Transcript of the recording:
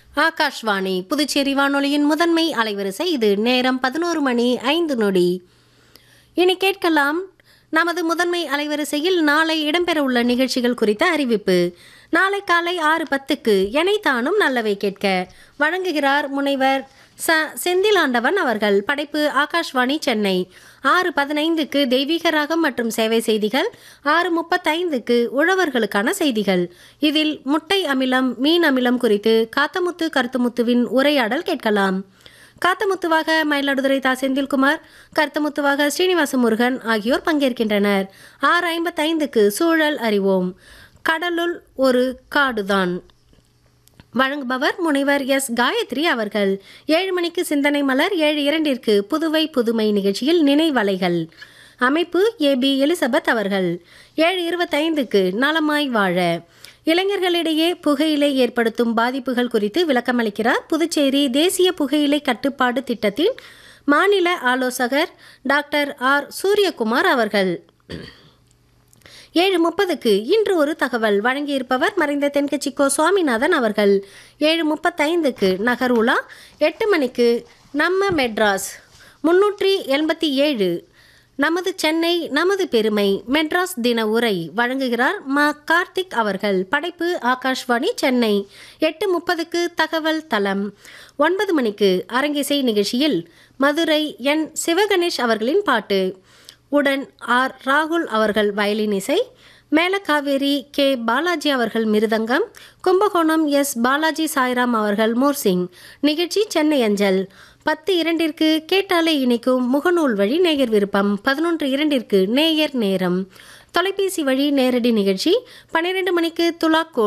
ஆகாஷ்வாணி புதுச்சேரி வானொலியின் முதன்மை அலைவரிசை இது நேரம் பதினோரு மணி ஐந்து நொடி இனி கேட்கலாம் நமது முதன்மை அலைவரிசையில் நாளை இடம்பெறவுள்ள நிகழ்ச்சிகள் குறித்த அறிவிப்பு நாளை காலை ஆறு பத்துக்கு எனைத்தானும் நல்லவை கேட்க வழங்குகிறார் முனைவர் ச செந்திலாண்டவன் அவர்கள் படைப்பு ஆகாஷ்வாணி சென்னை ஆறு பதினைந்துக்கு தெய்வீக ராகம் மற்றும் சேவை செய்திகள் ஆறு முப்பத்தைந்துக்கு உழவர்களுக்கான செய்திகள் இதில் முட்டை அமிலம் மீன் அமிலம் குறித்து காத்தமுத்து கருத்துமுத்துவின் உரையாடல் கேட்கலாம் காத்தமுத்துவாக மயிலாடுதுறை தா செந்தில்குமார் கருத்தமுத்துவாக ஸ்ரீனிவாச முருகன் ஆகியோர் பங்கேற்கின்றனர் ஆறு ஐம்பத்தைந்துக்கு சூழல் அறிவோம் கடலுள் ஒரு காடுதான் வழங்குபவர் முனைவர் எஸ் காயத்ரி அவர்கள் ஏழு மணிக்கு சிந்தனை மலர் ஏழு இரண்டிற்கு புதுவை புதுமை நிகழ்ச்சியில் நினைவலைகள் அமைப்பு ஏ பி எலிசபெத் அவர்கள் ஏழு இருபத்தைந்துக்கு நலமாய் வாழ இளைஞர்களிடையே புகையிலை ஏற்படுத்தும் பாதிப்புகள் குறித்து விளக்கமளிக்கிறார் புதுச்சேரி தேசிய புகையிலை கட்டுப்பாடு திட்டத்தின் மாநில ஆலோசகர் டாக்டர் ஆர் சூரியகுமார் அவர்கள் ஏழு முப்பதுக்கு இன்று ஒரு தகவல் வழங்கியிருப்பவர் மறைந்த தென்கட்சி கோ சுவாமிநாதன் அவர்கள் ஏழு முப்பத்தைந்துக்கு நகர் உலா எட்டு மணிக்கு நம்ம மெட்ராஸ் முன்னூற்றி எண்பத்தி ஏழு நமது சென்னை நமது பெருமை மெட்ராஸ் தின உரை வழங்குகிறார் மா கார்த்திக் அவர்கள் படைப்பு ஆகாஷ்வாணி சென்னை எட்டு முப்பதுக்கு தகவல் தளம் ஒன்பது மணிக்கு அரங்கிசை நிகழ்ச்சியில் மதுரை என் சிவகணேஷ் அவர்களின் பாட்டு உடன் ஆர் ராகுல் அவர்கள் வயலின் இசை மேலக்காவேரி கே பாலாஜி அவர்கள் மிருதங்கம் கும்பகோணம் எஸ் பாலாஜி சாய்ராம் அவர்கள் மோர்சிங் நிகழ்ச்சி சென்னை அஞ்சல் பத்து இரண்டிற்கு கேட்டாலே இணைக்கும் முகநூல் வழி நேயர் விருப்பம் பதினொன்று இரண்டிற்கு நேயர் நேரம் தொலைபேசி வழி நேரடி நிகழ்ச்சி பன்னிரெண்டு மணிக்கு துலாக்கோ